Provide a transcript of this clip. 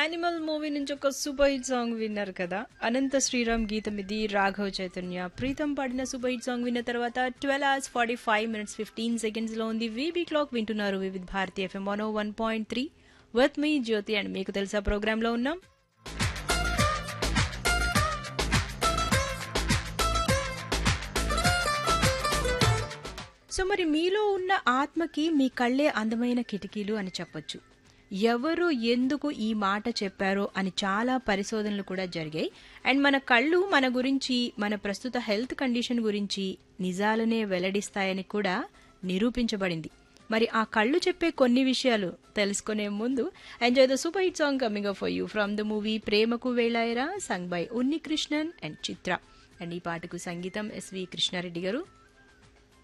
animal movie నుంచి ఒక super hit song విన్నారు కదా అనంత శ్రీరామ్ గీతం ఇది రాఘవ్ చైతన్య ప్రీతం పాడిన సూపర్ హిట్ సాంగ్ విన్న తర్వాత twelve hours forty five minutes fifteen seconds లో ఉంది వీబీ క్లాక్ వింటున్నారు Vividh Bharati FM one one point three with మీ జ్యోతి అండ్ మీకు తెలుసా ప్రోగ్రామ్ లో ఉన్నాం సో మరి మీలో ఉన్న ఆత్మకి మీ కళ్ళే అందమైన కిటికీలు అని చెప్పొచ్చు ఎవరు ఎందుకు ఈ మాట చెప్పారో అని చాలా పరిశోధనలు కూడా జరిగాయి అండ్ మన కళ్ళు మన గురించి మన ప్రస్తుత హెల్త్ కండిషన్ గురించి నిజాలనే వెల్లడిస్తాయని కూడా నిరూపించబడింది మరి ఆ కళ్ళు చెప్పే కొన్ని విషయాలు తెలుసుకునే ముందు enjoy the super hit song coming for you from the movie Premaku Velayara sung by Unni Krishnan and Chithra and ఈ పాటకు సంగీతం ఎస్వి కృష్ణారెడ్డి గారు